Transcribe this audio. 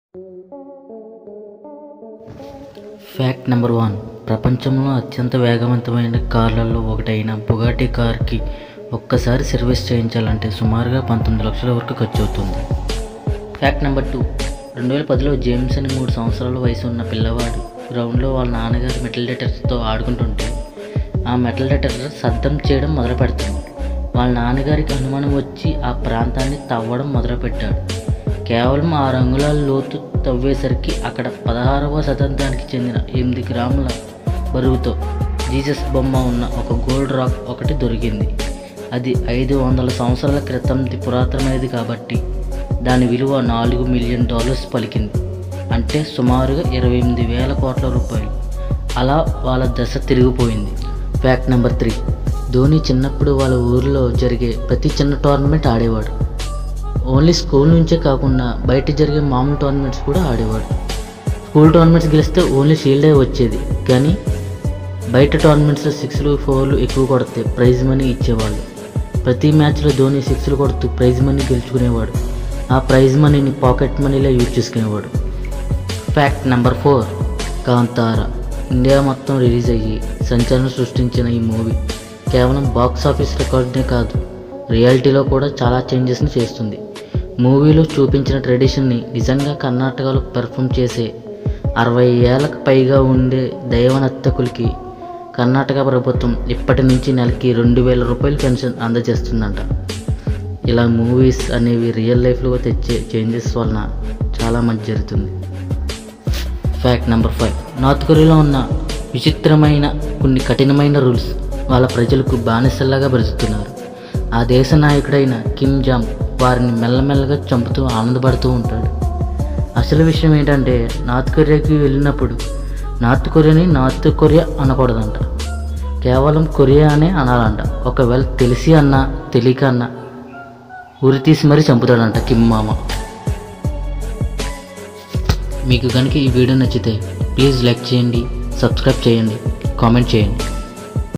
fact number one ప్రపంచంలో అత్యంత వేగవంతమైన కార్లలో ఒకటైన బుగాటి కార్కి ఒక్కసారి సర్వీస్ చేయించాలంటే సుమారుగా పంతొమ్మిది లక్షల వరకు ఖర్చు అవుతుంది ఫ్యాక్ట్ నెంబర్ టూ రెండు వేల పదిలో జేమ్స్ అని మూడు సంవత్సరాల వయసు ఉన్న పిల్లవాడు గ్రౌండ్లో వాళ్ళ నాన్నగారి మెటల్ డెటర్స్తో ఆడుకుంటుంటే ఆ మెటల్ డెటెక్టర్ శబ్దం చేయడం మొదలు పెడుతుంది వాళ్ళ నాన్నగారికి అనుమానం వచ్చి ఆ ప్రాంతాన్ని తవ్వడం మొదలుపెట్టాడు కేవలం ఆ రంగుల లోతు తవ్వేసరికి అక్కడ పదహారవ శతాబ్దానికి చెందిన ఎనిమిది గ్రాముల బరువుతో జీసస్ బొమ్మ ఉన్న ఒక గోల్డ్ రాక్ ఒకటి దొరికింది అది ఐదు వందల సంవత్సరాల క్రితంది పురాతనమైనది కాబట్టి దాని విలువ నాలుగు మిలియన్ డాలర్స్ పలికింది అంటే సుమారుగా ఇరవై ఎనిమిది వేల కోట్ల రూపాయలు అలా వాళ్ళ దశ తిరిగిపోయింది ఫ్యాక్ట్ నెంబర్ త్రీ ధోని చిన్నప్పుడు వాళ్ళ ఊరిలో జరిగే ప్రతి చిన్న టోర్నమెంట్ ఆడేవాడు ఓన్లీ స్కూల్ నుంచే కాకుండా బయట జరిగే మామూలు టోర్నమెంట్స్ కూడా ఆడేవాడు స్కూల్ టోర్నమెంట్స్ గెలిస్తే ఓన్లీ షీల్డే వచ్చేది కానీ బయట టోర్నమెంట్స్లో సిక్స్లు ఫోర్లు ఎక్కువ కొడితే ప్రైజ్ మనీ ఇచ్చేవాళ్ళు ప్రతి మ్యాచ్లో ధోని సిక్స్లు కొడుతూ ప్రైజ్ మనీ గెలుచుకునేవాడు ఆ ప్రైజ్ మనీని పాకెట్ మనీలో యూజ్ చేసుకునేవాడు fact number four Kantara India మొత్తం రిలీజ్ అయ్యి సంచలనం సృష్టించిన ఈ మూవీ కేవలం బాక్స్ ఆఫీస్ రికార్డునే కాదు రియాలిటీలో కూడా చాలా చేంజెస్ని చేస్తుంది మూవీలో చూపించిన ట్రెడిషన్ని నిజంగా కర్ణాటకలో పెర్ఫామ్ చేసే అరవై ఏళ్ళకు పైగా ఉండే దైవనర్తకులకి కర్ణాటక ప్రభుత్వం ఇప్పటి నుంచి నెలకి రెండు వేల రూపాయల పెన్షన్ అందజేస్తుందంట ఇలా మూవీస్ అనేవి రియల్ లైఫ్లో తెచ్చే చేంజెస్ వలన చాలా మంచి జరుగుతుంది ఫ్యాక్ట్ నెంబర్ ఫైవ్ నార్త్ కొరియాలో ఉన్న విచిత్రమైన కొన్ని కఠినమైన రూల్స్ వాళ్ళ ప్రజలకు బానిసల్లాగా బ్రతుకుతున్నారు ఆ దేశ నాయకుడైన కిమ్ జామ్ వారిని మెల్లమెల్లగా చంపుతూ ఆనందపడుతూ ఉంటాడు అసలు విషయం ఏంటంటే నార్త్ కొరియాకి వెళ్ళినప్పుడు నార్త్ కొరియాని నార్త్ కొరియా అనకూడదంట కేవలం కొరియా అనే అనాలంట ఒకవేళ తెలిసి అన్నా తెలియక అన్నా ఉరి తీసి మరీ చంపుతాడంట కిమ్ మామ మీకు కనుక ఈ వీడియో నచ్చితే ప్లీజ్ లైక్ చేయండి సబ్స్క్రైబ్ చేయండి కామెంట్ చేయండి